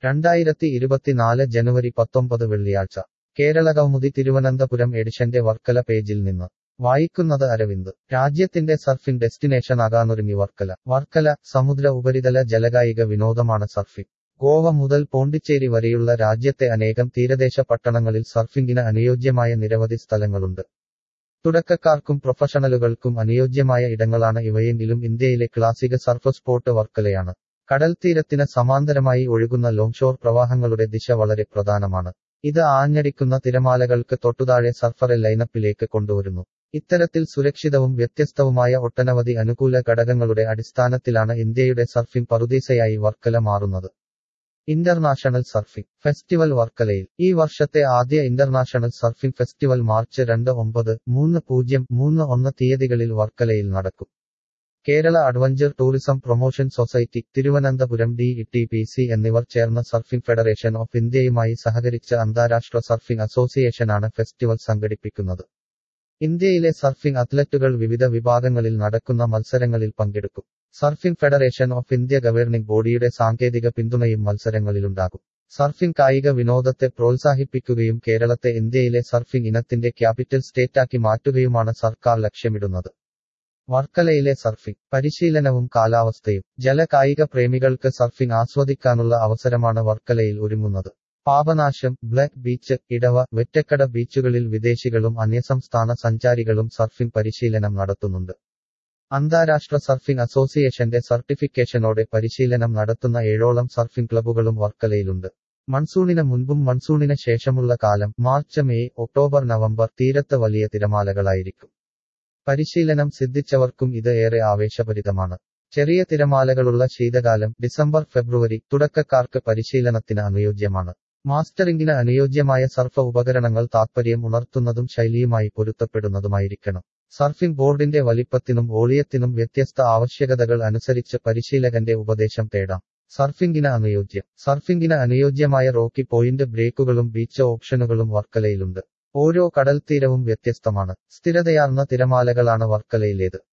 രണ്ടായിരത്തി ഇരുപത്തിനാല് ജനുവരി പത്തൊമ്പത് വെള്ളിയാഴ്ച കേരള കൗമുദി തിരുവനന്തപുരം എഡിഷന്റെ വർക്കല പേജിൽ നിന്ന് വായിക്കുന്നത് അരവിന്ദ് രാജ്യത്തിന്റെ സർഫിംഗ് ഡെസ്റ്റിനേഷനാകാനൊരുങ്ങി വർക്കല വർക്കല സമുദ്ര ഉപരിതല ജലകായിക വിനോദമാണ് സർഫിംഗ് ഗോവ മുതൽ പോണ്ടിച്ചേരി വരെയുള്ള രാജ്യത്തെ അനേകം തീരദേശ പട്ടണങ്ങളിൽ സർഫിംഗിന് അനുയോജ്യമായ നിരവധി സ്ഥലങ്ങളുണ്ട് തുടക്കക്കാർക്കും പ്രൊഫഷണലുകൾക്കും അനുയോജ്യമായ ഇടങ്ങളാണ് ഇവയെങ്കിലും ഇന്ത്യയിലെ ക്ലാസിക സർഫ് സ്പോട്ട് വർക്കലയാണ് കടൽത്തീരത്തിന് സമാന്തരമായി ഒഴുകുന്ന ലോങ്ഷോർ പ്രവാഹങ്ങളുടെ ദിശ വളരെ പ്രധാനമാണ് ഇത് ആഞ്ഞടിക്കുന്ന തിരമാലകൾക്ക് തൊട്ടുതാഴെ സർഫറെ ലൈനപ്പിലേക്ക് കൊണ്ടുവരുന്നു ഇത്തരത്തിൽ സുരക്ഷിതവും വ്യത്യസ്തവുമായ ഒട്ടനവധി അനുകൂല ഘടകങ്ങളുടെ അടിസ്ഥാനത്തിലാണ് ഇന്ത്യയുടെ സർഫിംഗ് പറുദീസയായി വർക്കല മാറുന്നത് ഇന്റർനാഷണൽ സർഫിംഗ് ഫെസ്റ്റിവൽ വർക്കലയിൽ ഈ വർഷത്തെ ആദ്യ ഇന്റർനാഷണൽ സർഫിംഗ് ഫെസ്റ്റിവൽ മാർച്ച് രണ്ട് ഒമ്പത് മൂന്ന് പൂജ്യം മൂന്ന് ഒന്ന് തീയതികളിൽ വർക്കലയിൽ നടക്കും Kerala adventure tourism promotion society Thiruvananthapuram D T P C എന്നിവർ ചേർന്ന സർഫിംഗ് ഫെഡറേഷൻ ഓഫ് ഇന്ത്യയുമായി സഹകരിച്ച് അന്താരാഷ്ട്ര സർഫിംഗ് അസോസിയേഷനാണ് ഫെസ്റ്റിവൽ സംഘടിപ്പിക്കുന്നത് ഇന്ത്യയിലെ സർഫിംഗ് അത്ലറ്റുകൾ വിവിധ വിഭാഗങ്ങളിൽ നടക്കുന്ന മത്സരങ്ങളിൽ പങ്കെടുക്കും surfing federation of India governing ബോഡിയുടെ സാങ്കേതിക പിന്തുണയും മത്സരങ്ങളിലുണ്ടാകും സർഫിംഗ് കായിക വിനോദത്തെ പ്രോത്സാഹിപ്പിക്കുകയും കേരളത്തെ ഇന്ത്യയിലെ സർഫിംഗ് ഇനത്തിന്റെ ക്യാപിറ്റൽ സ്റ്റേറ്റാക്കി മാറ്റുകയുമാണ് സർക്കാർ ലക്ഷ്യമിടുന്നത് വർക്കലയിലെ സർഫിംഗ് പരിശീലനവും കാലാവസ്ഥയും ജല കായിക പ്രേമികൾക്ക് സർഫിംഗ് ആസ്വദിക്കാനുള്ള അവസരമാണ് വർക്കലയിൽ ഒരുങ്ങുന്നത് പാപനാശം ബ്ലാക്ക് ബീച്ച് ഇടവ വെറ്റക്കട ബീച്ചുകളിൽ വിദേശികളും അന്യസംസ്ഥാന സഞ്ചാരികളും സർഫിംഗ് പരിശീലനം നടത്തുന്നുണ്ട് അന്താരാഷ്ട്ര സർഫിംഗ് അസോസിയേഷന്റെ സർട്ടിഫിക്കേഷനോടെ പരിശീലനം നടത്തുന്ന ഏഴോളം സർഫിംഗ് ക്ലബ്ബുകളും വർക്കലയിലുണ്ട് മൺസൂണിന് മുൻപും മൺസൂണിന് ശേഷമുള്ള കാലം മാർച്ച് മെയ് ഒക്ടോബർ നവംബർ തീരത്ത് വലിയ തിരമാലകളായിരിക്കും പരിശീലനം സിദ്ധിച്ചവർക്കും ഇത് ഏറെ ആവേശഭരിതമാണ് ചെറിയ തിരമാലകളുള്ള ശീതകാലം ഡിസംബർ ഫെബ്രുവരി തുടക്കക്കാർക്ക് പരിശീലനത്തിന് അനുയോജ്യമാണ് മാസ്റ്ററിംഗിന് അനുയോജ്യമായ സർഫ ഉപകരണങ്ങൾ താത്പര്യം ഉണർത്തുന്നതും ശൈലിയുമായി പൊരുത്തപ്പെടുന്നതുമായിരിക്കണം സർഫിംഗ് ബോർഡിന്റെ വലിപ്പത്തിനും വോളിയത്തിനും വ്യത്യസ്ത ആവശ്യകതകൾ അനുസരിച്ച് പരിശീലകന്റെ ഉപദേശം തേടാം സർഫിംഗിന് അനുയോജ്യം സർഫിംഗിന് അനുയോജ്യമായ റോക്കി പോയിന്റ് ബ്രേക്കുകളും ബീച്ച് ഓപ്ഷനുകളും വർക്കലയിലുണ്ട് ഓരോ കടൽത്തീരവും വ്യത്യസ്തമാണ് സ്ഥിരതയാർന്ന തിരമാലകളാണ് വർക്കലയിലേത്